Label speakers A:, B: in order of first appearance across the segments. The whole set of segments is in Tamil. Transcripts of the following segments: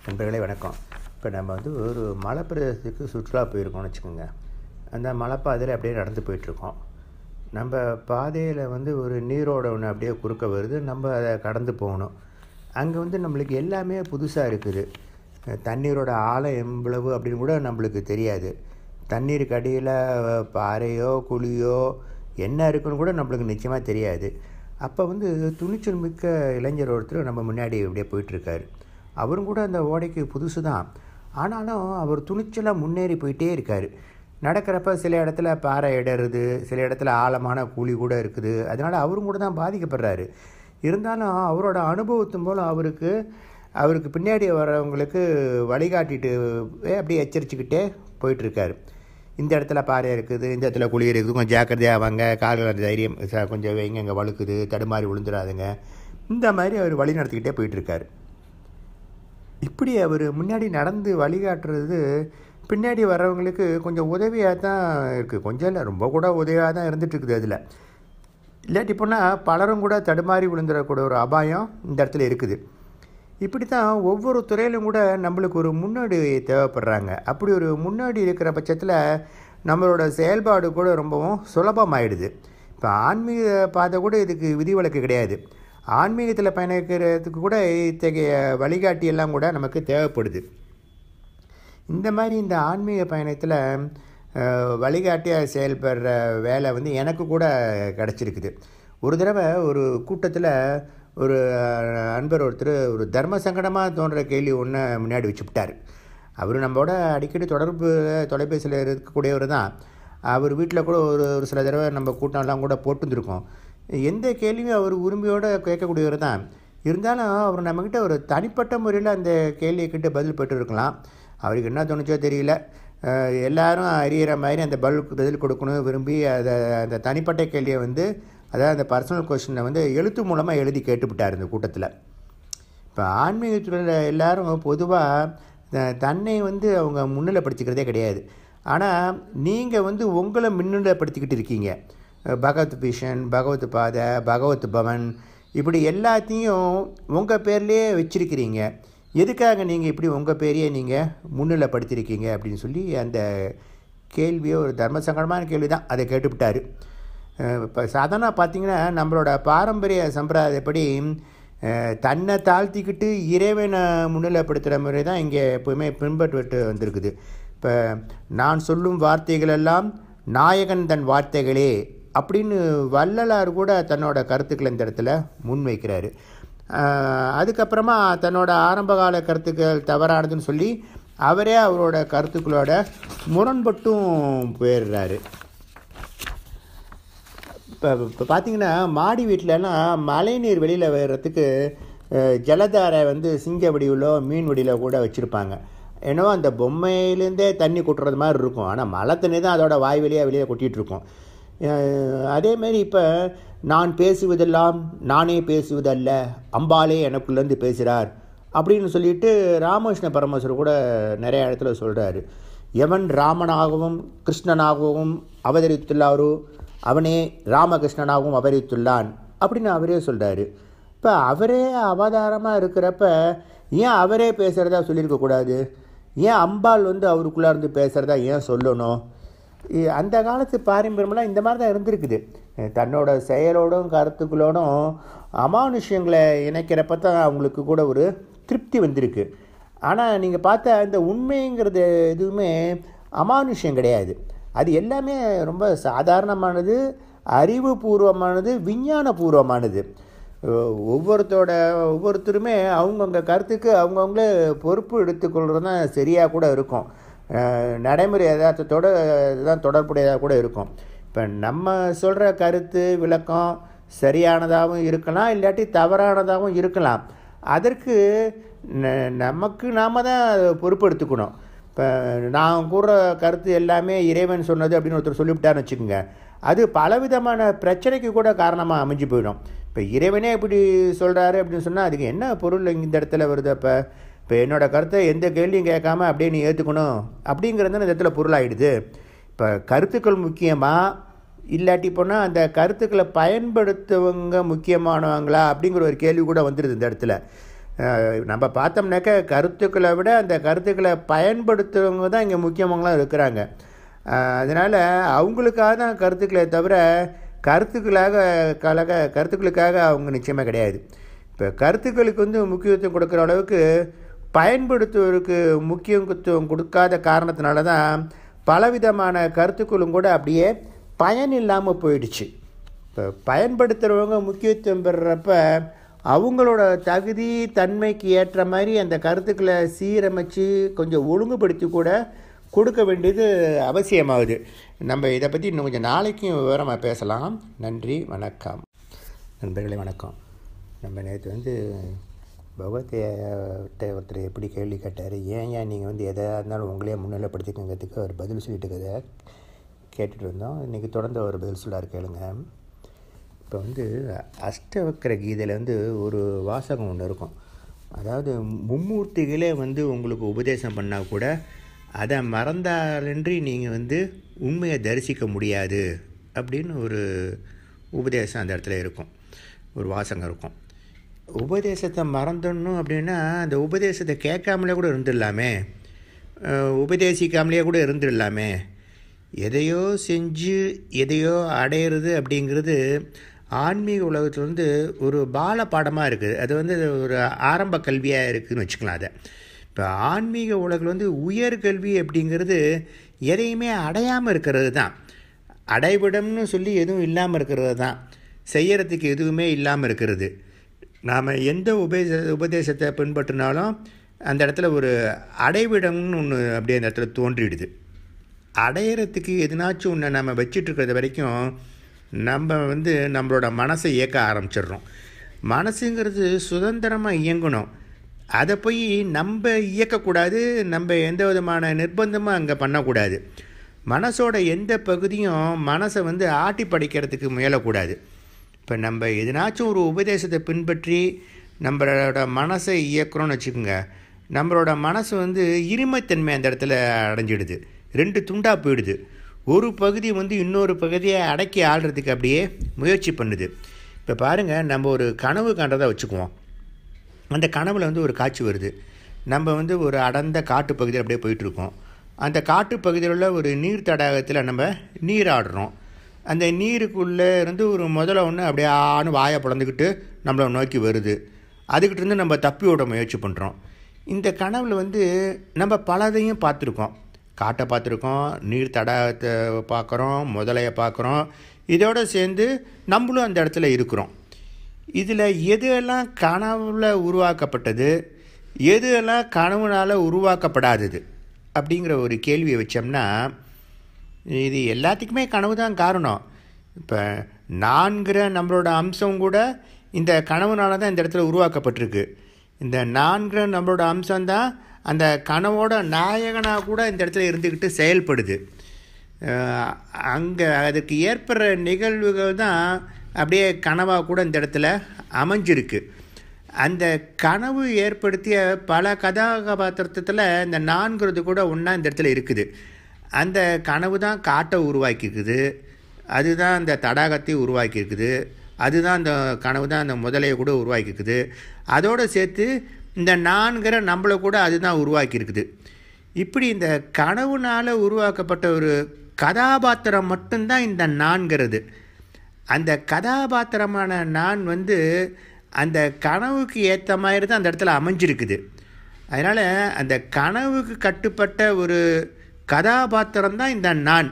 A: நண்பர்களே வணக்கம் இப்போ நம்ம வந்து ஒரு மலைப்பிரதேசத்துக்கு சுற்றுலா போயிருக்கோம்னு வச்சுக்கோங்க அந்த மலைப்பாதையில் அப்படியே நடந்து போயிட்டுருக்கோம் நம்ம பாதையில் வந்து ஒரு நீரோட ஒன்று அப்படியே குறுக்க வருது நம்ம அதை கடந்து போகணும் அங்கே வந்து நம்மளுக்கு எல்லாமே புதுசாக இருக்குது அஹ் தண்ணீரோட ஆழம் எவ்வளவு அப்படின்னு கூட நம்மளுக்கு தெரியாது தண்ணீருக்கு அடியில் பாறையோ குழியோ என்ன இருக்குன்னு கூட நம்மளுக்கு நிச்சயமாக தெரியாது அப்போ வந்து துணிச்சல் மிக்க இளைஞர் ஒருத்தர் நம்ம முன்னாடி அப்படியே போயிட்டுருக்காரு அவரும் கூட அந்த ஓடைக்கு புதுசு தான் ஆனாலும் அவர் துணிச்சலாக முன்னேறி போயிட்டே இருக்கார் நடக்கிறப்ப சில இடத்துல பாறை இடருது சில இடத்துல ஆழமான குழி கூட இருக்குது அதனால் அவரும் கூட தான் பாதிக்கப்படுறாரு இருந்தாலும் அவரோட அனுபவத்தின் மூலம் அவருக்கு அவருக்கு பின்னாடி வர்றவங்களுக்கு வழிகாட்டிட்டு அப்படியே எச்சரிச்சுக்கிட்டே போயிட்டுருக்காரு இந்த இடத்துல பாறை இருக்குது இந்த இடத்துல குழி இருக்குது கொஞ்சம் ஜாக்கிரதையாக வாங்க கால்கள் தைரியம் ச- கொஞ்சம் வைங்க இங்கே வழுக்குது தடுமாறி விழுந்துடாதுங்க இந்த மாதிரி அவர் வழி நடத்திக்கிட்டே போயிட்டுருக்காரு இப்படி அவர் முன்னாடி நடந்து வழிகாட்டுறது பின்னாடி வர்றவங்களுக்கு கொஞ்சம் உதவியாக தான் இருக்குது கொஞ்சம் இல்லை ரொம்ப கூட உதவியாக தான் இருந்துட்டு இருக்குது அதில் இல்லாட்டி போனால் பலரும் கூட தடுமாறி விழுந்துடக்கூடிய ஒரு அபாயம் இந்த இடத்துல இருக்குது இப்படி தான் ஒவ்வொரு துறையிலும் கூட நம்மளுக்கு ஒரு முன்னாடி தேவைப்படுறாங்க அப்படி ஒரு முன்னாடி இருக்கிற பட்சத்தில் நம்மளோட செயல்பாடு கூட ரொம்பவும் சுலபமாயிடுது இப்போ ஆன்மீக பாதை கூட இதுக்கு விதிவிலக்கு கிடையாது ஆன்மீகத்தில் பயணிக்கிறதுக்கு கூட இத்தகைய வழிகாட்டி எல்லாம் கூட நமக்கு தேவைப்படுது இந்த மாதிரி இந்த ஆன்மீக பயணத்தில் வழிகாட்டியாக செயல்படுற வேலை வந்து எனக்கு கூட கிடச்சிருக்குது ஒரு தடவை ஒரு கூட்டத்தில் ஒரு அஹ், அன்பர் ஒருத்தர் ஒரு தர்ம சங்கடமாக தோன்ற கேள்வி ஒன்று முன்னாடி வச்சுவிட்டார் அவர் நம்மளோட அடிக்கடி தொடர்பு தொலைபேசியில் இருக்கக்கூடியவர் தான் அவர் வீட்டில் கூட ஒரு ஒரு சில தடவை நம்ம கூட்டம்லாம் கூட போட்டுருந்துருக்கோம் எந்த கேள்வியும் அவர் உரிமையோடு கேட்கக்கூடியவர் தான் இருந்தாலும் அவர் நம்மக்கிட்ட ஒரு தனிப்பட்ட முறையில் அந்த கேள்வியை கிட்ட பதில் பெற்றிருக்கலாம் அவருக்கு என்ன தோணுச்சோ தெரியல அஹ் எல்லாரும் அறியிற மாதிரி அந்த பதில் பதில் கொடுக்கணும் விரும்பி அதை அந்த தனிப்பட்ட கேள்வியை வந்து அதாவது அந்த பர்சனல் கொஷினை வந்து எழுத்து மூலமாக எழுதி கேட்டுவிட்டார் இந்த கூட்டத்தில் இப்போ ஆன்மீகத்தில் எல்லாரும் பொதுவாக தன்னை வந்து அவங்க முன்னிலைப்படுத்திக்கிறதே கிடையாது ஆனால் நீங்கள் வந்து உங்களை முன்னிலைப்படுத்திக்கிட்டு இருக்கீங்க அஹ் பகவத் விஷன் பகவத் பாதை பகவத் பவன் இப்படி எல்லாத்தையும் உங்கள் பேர்லேயே வச்சிருக்கிறீங்க எதுக்காக நீங்கள் இப்படி உங்கள் பேரையே நீங்கள் முன்னிலைப்படுத்தியிருக்கீங்க அப்படின்னு சொல்லி அந்த கேள்வியை ஒரு தர்ம சங்கடமான கேள்வி தான் அதை கேட்டுவிட்டார் இப்போ சாதாரண பார்த்தீங்கன்னா நம்மளோட பாரம்பரிய சம்பிரதாயப்படி அஹ், தன்னை தாழ்த்திக்கிட்டு இறைவனை முன்னிலைப்படுத்துகிற முறை தான் இங்கே எப்போவுமே பின்பற்றிட்டு வந்திருக்குது இப்போ நான் சொல்லும் வார்த்தைகள் எல்லாம் நாயகன் தன் வார்த்தைகளே அப்படின்னு வள்ளலார் கூட தன்னோட கருத்துக்களை இந்த இடத்துல முன்வைக்கிறாரு அஹ், அதுக்கப்புறமா தன்னோட ஆரம்பகால கருத்துக்கள் தவறானதுன்னு சொல்லி அவரே அவரோட கருத்துக்களோட முரண்பட்டும் போயிடுறாரு இப்போ இப்போ பார்த்தீங்கன்னா மாடி வீட்டிலலாம் மழைநீர் வெளியில் வர்றதுக்கு அஹ், ஜலதாரை வந்து சிங்க வடிவிலோ மீன் வடிவில் கூட வச்சுருப்பாங்க ஏன்னோ அந்த பொம்மையிலேருந்தே தண்ணி கொட்டுறது மாதிரி இருக்கும் ஆனால் மழை தண்ணி தான் அதோட வாய் வழியாக வெளியே கொட்டிகிட்டு இருக்கும் அஹ், அதேமாரி இப்போ நான் பேசுவதெல்லாம் நானே பேசுவதல்ல அம்பாலே எனக்குள்ளேருந்து பேசுகிறார் அப்படின்னு சொல்லிட்டு ராமகிருஷ்ண பரமேஸ்வரர் கூட நிறைய இடத்துல சொல்கிறாரு எவன் ராமனாகவும் கிருஷ்ணனாகவும் அவதரித்துள்ளாரோ அவனே ராமகிருஷ்ணனாகவும் அவதரித்துள்ளான் அப்படின்னு அவரே சொல்கிறாரு இப்போ அவரே அவதாரமாக இருக்கிறப்ப ஏன் அவரே பேசுகிறதா சொல்லியிருக்கக்கூடாது ஏன் அம்பாள் வந்து அவருக்குள்ளே இருந்து பேசுகிறதா ஏன் சொல்லணும் இ- அந்த காலத்து பாரம்பரியமெல்லாம் இந்த மாதிரி தான் இருந்திருக்குது அஹ் தன்னோட செயலோடும் கருத்துக்களோடும் அமானுஷ்யங்களை இணைக்கிறப்ப தான் அவங்களுக்கு கூட ஒரு திருப்தி வந்திருக்கு ஆனால் நீங்கள் பார்த்த இந்த உண்மைங்கிறது எதுவுமே அமானுஷ்யம் கிடையாது அது எல்லாமே ரொம்ப சாதாரணமானது அறிவுபூர்வமானது விஞ்ஞானபூர்வமானது அஹ் ஒவ்வொருத்தோட ஒவ்வொருத்தருமே அவங்கவுங்க கருத்துக்கு அவங்கவுங்களே பொறுப்பு எடுத்துக்கொள்கிறது தான் சரியாக கூட இருக்கும் அஹ் நடைமுறை யதார்த்தத்தோட தான் தொடர்புடையதாக கூட இருக்கும் இப்போ நம்ம சொல்கிற கருத்து விளக்கம் சரியானதாகவும் இருக்கலாம் இல்லாட்டி தவறானதாகவும் இருக்கலாம் அதற்கு ந- நமக்கு நாம தான் பொறுப்பு எடுத்துக்கணும் இப்போ நான் கூறுற கருத்து எல்லாமே இறைவன் சொன்னது அப்படின்னு ஒருத்தர் சொல்லிவிட்டான்னு வச்சுக்கோங்க அது பலவிதமான பிரச்சனைக்கு கூட காரணமாக அமைஞ்சு போயிடும் இப்போ இறைவனே இப்படி சொல்கிறாரு அப்படின்னு சொன்னால் அதுக்கு என்ன பொருள் இந்த இடத்துல வருது அப்போ இப்போ என்னோட கருத்தை எந்த கேள்வியும் கேட்காம அப்படியே நீ ஏற்றுக்கணும் அப்படிங்கிறது தான் இந்த இடத்துல பொருளாயிடுது இப்போ கருத்துக்கள் முக்கியமாக இல்லாட்டி போனால் அந்த கருத்துக்களை பயன்படுத்தவங்க முக்கியமானவங்களா அப்படிங்கிற ஒரு கேள்வி கூட வந்துடுது இந்த இடத்துல அஹ், நம்ம பார்த்தோம்னாக்க கருத்துக்களை விட அந்த கருத்துக்களை பயன்படுத்துகிறவங்க தான் இங்கே முக்கியமாகலாம் இருக்கிறாங்க அதனால் அவங்களுக்காக தான் கருத்துக்களை தவிர கருத்துக்களாக கலக கருத்துக்களுக்காக அவங்க நிச்சயமாக கிடையாது இப்போ கருத்துக்களுக்கு வந்து முக்கியத்துவம் கொடுக்குற அளவுக்கு பயன்படுத்துவதற்கு முக்கியத்துவம் கொடுக்காத காரணத்தினால தான் பலவிதமான கருத்துக்களும் கூட அப்படியே பயன் இல்லாமல் போயிடுச்சு இப்போ பயன்படுத்துகிறவங்க முக்கியத்துவம் பெறுறப்ப அவங்களோட தகுதி தன்மைக்கு ஏற்ற மாதிரி அந்த கருத்துக்களை சீரமைச்சு கொஞ்சம் ஒழுங்குபடுத்தி கூட கொடுக்க வேண்டியது அவசியமாகுது நம்ம இதை பற்றி இன்னும் கொஞ்சம் நாளைக்கும் விவரமாக பேசலாம் நன்றி வணக்கம் நண்பர்களே வணக்கம் நம்ம நேற்று வந்து பகவத்தைய ஒருத்தர் எப்படி கேள்வி கேட்டார் ஏன் ஏன் நீங்கள் வந்து எதாக இருந்தாலும் உங்களே முன்னிலைப்படுத்திக்கங்கிறதுக்கு அவர் பதில் சொல்லிட்டு இருக்கதை கேட்டுட்டு இருந்தோம் இன்றைக்கி தொடர்ந்து அவர் பதில் சொல்லார் கேளுங்க இப்போ வந்து அஷ்டவக்கர கீதையில் வந்து ஒரு வாசகம் ஒன்று இருக்கும் அதாவது மும்மூர்த்திகளே வந்து உங்களுக்கு உபதேசம் பண்ணால் கூட அதை மறந்தாலன்றி நீங்கள் வந்து உண்மையை தரிசிக்க முடியாது அப்படின்னு ஒரு உபதேசம் அந்த இடத்துல இருக்கும் ஒரு வாசகம் இருக்கும் உபதேசத்தை மறந்துடணும் அப்படின்னா அந்த உபதேசத்தை கேட்காமலே கூட இருந்துடலாமே அஹ் உபதேசிக்காமலே கூட இருந்துடலாமே எதையோ செஞ்சு எதையோ அடையிறது அப்படிங்கிறது ஆன்மீக உலகத்தில் வந்து ஒரு பால பாடமாக இருக்குது அது வந்து ஒரு ஆரம்ப கல்வியாக இருக்குதுன்னு வச்சுக்கலாம் அதை இப்போ ஆன்மீக உலகில் வந்து உயர்கல்வி அப்படிங்கிறது எதையுமே அடையாமல் இருக்கிறது தான் அடைவிடம்னு சொல்லி எதுவும் இல்லாமல் இருக்கிறது தான் செய்யறதுக்கு எதுவுமே இல்லாமல் இருக்கிறது நாம் எந்த உபதேச உபதேசத்தை பின்பற்றினாலும் அந்த இடத்துல ஒரு அடைவிடம்னு ஒன்று அப்படியே அந்த இடத்துல தோன்றிடுது அடையிறதுக்கு எதுனாச்சும் ஒன்று நம்ம வச்சிட்டு இருக்கிறது வரைக்கும் நம்ம வந்து நம்மளோட மனசை இயக்க ஆரம்பிச்சிடுறோம் மனசுங்கிறது சுதந்திரமாக இயங்கணும் அதை போய் நம்ம இயக்கக்கூடாது நம்ம எந்த விதமான நிர்பந்தமும் அங்கே பண்ணக்கூடாது மனசோட எந்த பகுதியும் மனசை வந்து ஆட்டி படைக்கிறதுக்கு முயலக்கூடாது இப்போ நம்ம எதனாச்சும் ஒரு உபதேசத்தை பின்பற்றி நம்மளோட மனசை இயக்குறோம்னு வச்சுக்கோங்க நம்மளோட மனசு வந்து இருமைத்தன்மை அந்த இடத்துல அடைஞ்சிடுது ரெண்டு துண்டாக போயிடுது ஒரு பகுதி வந்து இன்னொரு பகுதியை அடக்கி ஆள்றதுக்கு அப்படியே முயற்சி பண்ணுது இப்போ பாருங்கள் நம்ம ஒரு கனவு கண்டதை வச்சுக்குவோம் அந்த கனவில் வந்து ஒரு காட்சி வருது நம்ம வந்து ஒரு அடர்ந்த காட்டு பகுதியில் அப்படியே போயிட்டுருக்கோம் அந்த காட்டு பகுதியில் உள்ள ஒரு நீர் தடாகத்தில் நம்ம நீராடுறோம் அந்த நீருக்குள்ளே இருந்து ஒரு முதல்ல ஒன்று அப்படியே ஆணு வாயை பிளந்துக்கிட்டு நம்மளை நோக்கி வருது அதுக்கிட்ட இருந்து நம்ம தப்பி ஓட முயற்சி பண்ணுறோம் இந்த கனவில் வந்து நம்ம பலதையும் பார்த்துருக்கோம் காட்டை பார்த்துருக்கோம் நீர் தடாகத்தை பார்க்குறோம் முதலையை பார்க்குறோம் இதோடு சேர்ந்து நம்மளும் அந்த இடத்துல இருக்கிறோம் இதில் எதுவெல்லாம் கனவுல உருவாக்கப்பட்டது எதுவெல்லாம் கனவுனால் உருவாக்கப்படாதது அப்படிங்கிற ஒரு கேள்வியை வச்சோம்னா இது எல்லாத்துக்குமே கனவு தான் காரணம் இப்போ நான்கிற நம்மளோட அம்சம் கூட இந்த கனவுனால தான் இந்த இடத்துல உருவாக்கப்பட்டிருக்கு இந்த நான்கிற நம்மளோட அம்சம்தான் அந்த கனவோட நாயகனாக கூட இந்த இடத்துல இருந்துக்கிட்டு செயல்படுது அங்கே அதுக்கு ஏற்படுற நிகழ்வுகள் தான் அப்படியே கனவாக கூட இந்த இடத்துல அமைஞ்சிருக்கு அந்த கனவு ஏற்படுத்திய பல கதாபாத்திரத்தில் இந்த நான்கிறது கூட ஒன்றா இந்த இடத்துல இருக்குது அந்த கனவு தான் காட்டை உருவாக்கியிருக்குது அதுதான் அந்த தடாகத்தை உருவாக்கியிருக்குது அதுதான் அந்த கனவு தான் அந்த முதலையை கூட உருவாக்கியிருக்குது அதோடு சேர்த்து இந்த நான்கிற நம்மளை கூட அதுதான் உருவாக்கியிருக்குது இப்படி இந்த கனவுனால் உருவாக்கப்பட்ட ஒரு கதாபாத்திரம் மட்டும்தான் இந்த நான்கிறது அந்த கதாபாத்திரமான நான் வந்து அந்த கனவுக்கு ஏற்ற மாதிரி தான் அந்த இடத்துல அமைஞ்சிருக்குது அதனால் அந்த கனவுக்கு கட்டுப்பட்ட ஒரு கதாபாத்திரம் தான் இந்த நான்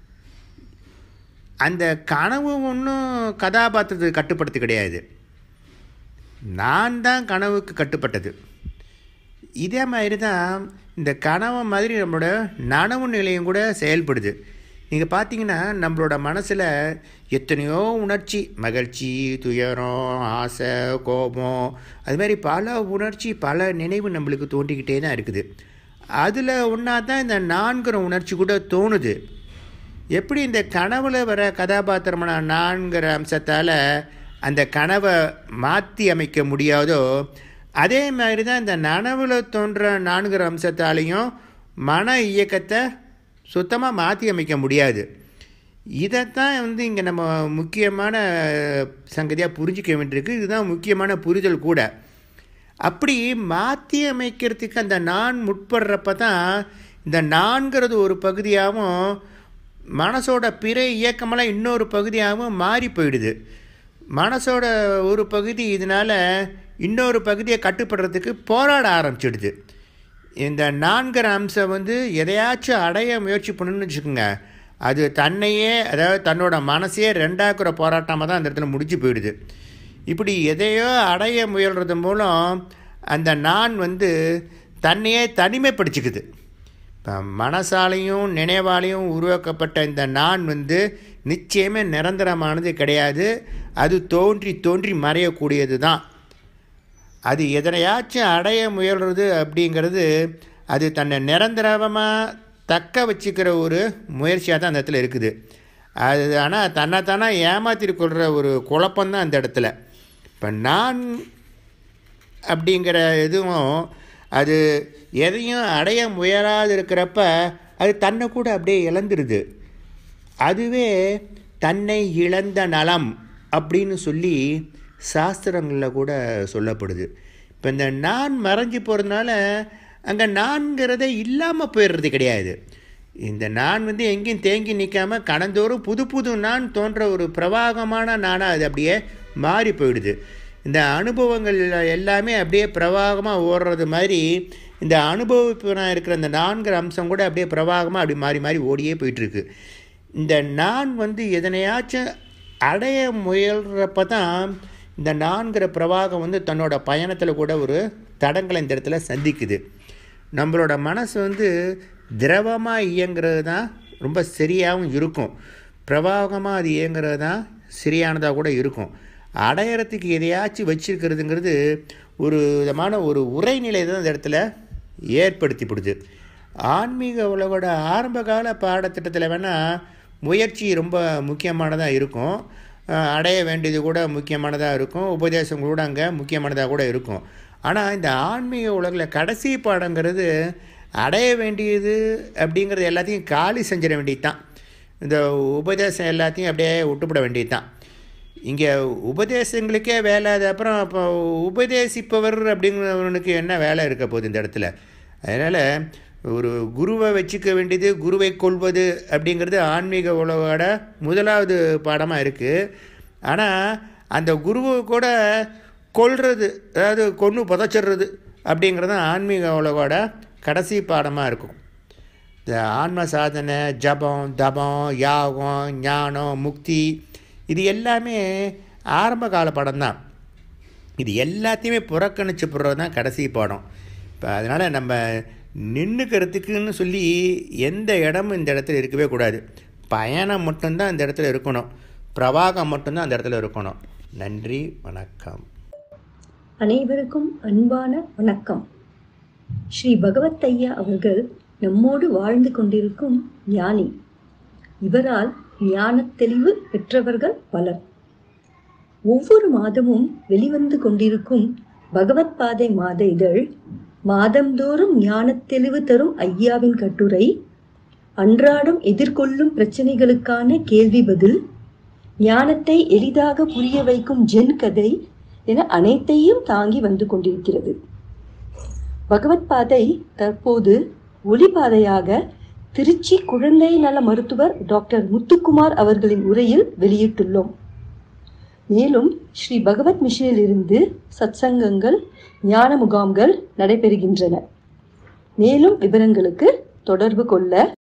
A: அந்த கனவு ஒன்றும் கதாபாத்திரத்துக்கு கட்டுப்படுத்து கிடையாது நான் தான் கனவுக்கு கட்டுப்பட்டது இதே மாதிரி தான் இந்த கனவு மாதிரி நம்மளோட நனவு நிலையம் கூட செயல்படுது நீங்கள் பார்த்தீங்கன்னா நம்மளோட மனசில் எத்தனையோ உணர்ச்சி மகிழ்ச்சி துயரம் ஆசை கோபம் அது மாதிரி பல உணர்ச்சி பல நினைவு நம்மளுக்கு தோண்டிக்கிட்டே தான் இருக்குது அதில் ஒன்றா தான் இந்த நான்கிற உணர்ச்சி கூட தோணுது எப்படி இந்த கனவுல வர கதாபாத்திரமான நான்கிற அம்சத்தால் அந்த கனவை மாற்றி அமைக்க முடியாதோ அதே மாதிரி தான் இந்த நனவில் தோன்ற நான்கிற அம்சத்தாலையும் மன இயக்கத்தை சுத்தமாக மாற்றி அமைக்க முடியாது இதைத்தான் வந்து இங்கே நம்ம முக்கியமான சங்கதியாக புரிஞ்சிக்க வேண்டியிருக்கு இதுதான் முக்கியமான புரிதல் கூட அப்படி மாற்றி அமைக்கிறதுக்கு அந்த நான் முற்படுறப்ப தான் இந்த நான்கிறது ஒரு பகுதியாகவும் மனசோட பிற இயக்கமெல்லாம் இன்னொரு பகுதியாகவும் மாறி போயிடுது மனசோட ஒரு பகுதி இதனால் இன்னொரு பகுதியை கட்டுப்படுறதுக்கு போராட ஆரம்பிச்சிடுது இந்த நான்கிற அம்சம் வந்து எதையாச்சும் அடைய முயற்சி பண்ணணும்னு வச்சுக்கோங்க அது தன்னையே அதாவது தன்னோட மனசையே ரெண்டாக்குற போராட்டமாக தான் அந்த இடத்துல முடிஞ்சு போயிடுது இப்படி எதையோ அடைய முயல்றது மூலம் அந்த நான் வந்து தன்னையே தனிமைப்படுத்திக்குது இப்போ மனசாலையும் நினைவாலையும் உருவாக்கப்பட்ட இந்த நான் வந்து நிச்சயமே நிரந்தரமானது கிடையாது அது தோன்றி தோன்றி மறையக்கூடியது தான் அது எதனையாச்சும் அடைய முயல்றது அப்படிங்கிறது அது தன்னை நிரந்தரமாக தக்க வச்சுக்கிற ஒரு முயற்சியாக தான் அந்த இடத்துல இருக்குது அது ஆனால் தன்னைத்தானே ஏமாத்திட்டு கொள்கிற ஒரு குழப்பம்தான் அந்த இடத்துல இப்போ நான் அப்படிங்கிற இதுவும் அது எதையும் அடைய முயலாது இருக்கிறப்ப அது தன்னை கூட அப்படியே இழந்துருது அதுவே தன்னை இழந்த நலம் அப்படின்னு சொல்லி சாஸ்திரங்களில் கூட சொல்லப்படுது இப்போ இந்த நான் மறைஞ்சு போகிறதுனால அங்கே நான்கிறதே இல்லாமல் போயிடுறது கிடையாது இந்த நான் வந்து எங்கேயும் தேங்கி நிற்காமல் கடந்தோறும் புது புது நான் தோன்ற ஒரு பிரவாகமான நானாக அது அப்படியே மாறி போயிடுது இந்த அனுபவங்கள் எல்லாமே அப்படியே பிரவாகமாக ஓடுறது மாதிரி இந்த அனுபவிப்பனாக இருக்கிற இந்த நான்கிற அம்சம் கூட அப்படியே பிரவாகமாக அப்படி மாறி மாறி ஓடியே போயிட்டுருக்கு இந்த நான் வந்து எதனையாச்சும் அடைய முயல்றப்ப தான் இந்த நான்கிற பிரவாகம் வந்து தன்னோட பயணத்தில் கூட ஒரு தடங்களை இந்த இடத்துல சந்திக்குது நம்மளோட மனசு வந்து திரவமாக இயங்கிறது தான் ரொம்ப சரியாகவும் இருக்கும் பிரவாகமாக அது இயங்கிறது தான் சரியானதாக கூட இருக்கும் அடையிறதுக்கு எதையாச்சும் வச்சிருக்கிறதுங்கிறது ஒரு விதமான ஒரு உரைநிலை தான் இந்த இடத்துல ஏற்படுத்திப்படுது ஆன்மீக உலகோட ஆரம்ப கால பாடத்திட்டத்தில் வேணால் முயற்சி ரொம்ப முக்கியமானதாக இருக்கும் அடைய வேண்டியது கூட முக்கியமானதாக இருக்கும் உபதேசம் கூட அங்கே முக்கியமானதாக கூட இருக்கும் ஆனால் இந்த ஆன்மீக உலகில் கடைசி பாடங்கிறது அடைய வேண்டியது அப்படிங்கிறது எல்லாத்தையும் காலி செஞ்சிட வேண்டியது தான் இந்த உபதேசம் எல்லாத்தையும் அப்படியே விட்டுப்பட வேண்டியது தான் இங்கே உபதேசங்களுக்கே வேலை அது அப்புறம் இப்போ உபதேசிப்பவர் அப்படிங்கிறவனுக்கு என்ன வேலை இருக்க போகுது இந்த இடத்துல அதனால் ஒரு குருவை வச்சுக்க வேண்டியது குருவை கொள்வது அப்படிங்கிறது ஆன்மீக உலகோட முதலாவது பாடமாக இருக்குது ஆனால் அந்த குருவை கூட கொல்றது அதாவது கொன்று புதைச்சிடுறது அப்படிங்கிறது ஆன்மீக உலகோட கடைசி பாடமாக இருக்கும் இந்த ஆன்ம சாதனை ஜபம் தபம் யாகம் ஞானம் முக்தி இது எல்லாமே ஆரம்ப கால படம் தான் இது எல்லாத்தையுமே புறக்கணிச்சு போடுறது தான் கடைசி பாடம் இப்போ அதனால் நம்ம நின்றுக்கிறதுக்குன்னு சொல்லி எந்த இடமும் இந்த இடத்துல இருக்கவே கூடாது பயணம் மட்டும்தான் இந்த இடத்துல இருக்கணும் பிரவாகம் மட்டும்தான் அந்த இடத்துல இருக்கணும் நன்றி வணக்கம்
B: அனைவருக்கும் அன்பான வணக்கம் ஸ்ரீ பகவத் ஐயா அவர்கள் நம்மோடு வாழ்ந்து கொண்டிருக்கும் ஞானி இவரால் ஞானத் தெளிவு பெற்றவர்கள் பலர் ஒவ்வொரு மாதமும் வெளிவந்து கொண்டிருக்கும் பகவத் பாதை மாத இதழ் மாதந்தோறும் ஞானத் தெளிவு தரும் ஐயாவின் கட்டுரை அன்றாடம் எதிர்கொள்ளும் பிரச்சனைகளுக்கான கேள்வி பதில் ஞானத்தை எளிதாக புரிய வைக்கும் ஜென் கதை என அனைத்தையும் தாங்கி வந்து கொண்டிருக்கிறது பகவத் பாதை தற்போது ஒளிபாதையாக திருச்சி குழந்தை நல மருத்துவர் டாக்டர் முத்துக்குமார் அவர்களின் உரையில் வெளியிட்டுள்ளோம் மேலும் ஸ்ரீ பகவத் மிஷனிலிருந்து சத்சங்கங்கள் ஞான முகாம்கள் நடைபெறுகின்றன மேலும் விவரங்களுக்கு தொடர்பு கொள்ள